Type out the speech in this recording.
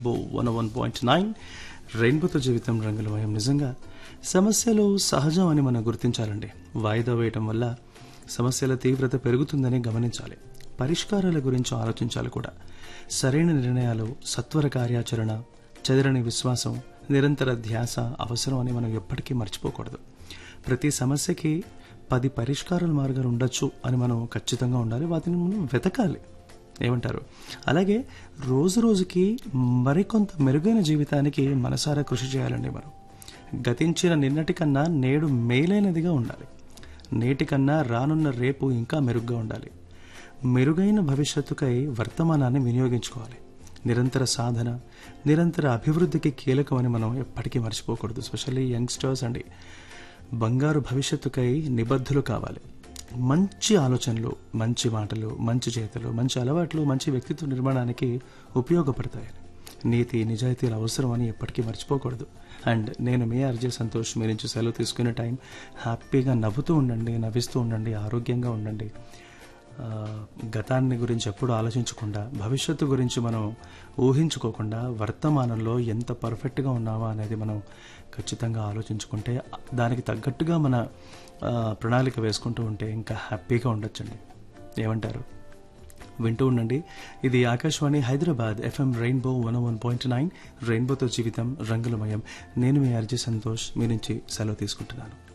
బో one one point nine రెయిన్బోతో జీవితం రంగులమయం నిజంగా సమస్యలు సహజం అని మనం గుర్తించాలండి వాయిదా వేయటం వల్ల సమస్యల తీవ్రత పెరుగుతుందని గమనించాలి పరిష్కారాల గురించి ఆలోచించాలి కూడా సరైన నిర్ణయాలు సత్వర కార్యాచరణ చెదరని విశ్వాసం నిరంతర ధ్యాస అవసరం అని మనం ఎప్పటికీ మర్చిపోకూడదు ప్రతి సమస్యకి పది పరిష్కారాల మార్గాలు ఉండొచ్చు అని మనం ఖచ్చితంగా ఉండాలి వాటిని మనం వెతకాలి ఏమంటారు అలాగే రోజు రోజుకి మరికొంత మెరుగైన జీవితానికి మనసారా కృషి చేయాలండి మనం గతించిన నిన్నటి కన్నా నేడు మేలైనదిగా ఉండాలి నేటి కన్నా రానున్న రేపు ఇంకా మెరుగ్గా ఉండాలి మెరుగైన భవిష్యత్తుకై వర్తమానాన్ని వినియోగించుకోవాలి నిరంతర సాధన నిరంతర అభివృద్ధికి కీలకమని మనం ఎప్పటికీ మర్చిపోకూడదు స్పెషల్లీ యంగ్స్టర్స్ అండి బంగారు భవిష్యత్తుకై నిబద్ధులు కావాలి మంచి ఆలోచనలు మంచి మాటలు మంచి చేతలు మంచి అలవాట్లు మంచి వ్యక్తిత్వ నిర్మాణానికి ఉపయోగపడతాయని నీతి నిజాయితీలు అవసరం అని ఎప్పటికీ మర్చిపోకూడదు అండ్ నేను మీ ఆర్జే సంతోష్ మీ నుంచి సెలవు తీసుకునే టైం హ్యాపీగా నవ్వుతూ ఉండండి నవ్విస్తూ ఉండండి ఆరోగ్యంగా ఉండండి ఆ, గతాన్ని గురించి ఎప్పుడు ఆలోచించకుండా భవిష్యత్తు గురించి మనం ఊహించుకోకుండా వర్తమానంలో ఎంత పర్ఫెక్ట్గా ఉన్నామా అనేది మనం ఖచ్చితంగా ఆలోచించుకుంటే దానికి తగ్గట్టుగా మన ఆ, ప్రణాళిక వేసుకుంటూ ఉంటే ఇంకా హ్యాపీగా ఉండొచ్చండి ఏమంటారు వింటూ ఉండండి ఇది Akashvani Hyderabad FM rainbow one one point nine రెయిన్బోతో జీవితం రంగులమయం నేను మీ అర్జీ సంతోష్ మీ నుంచి సెలవు తీసుకుంటున్నాను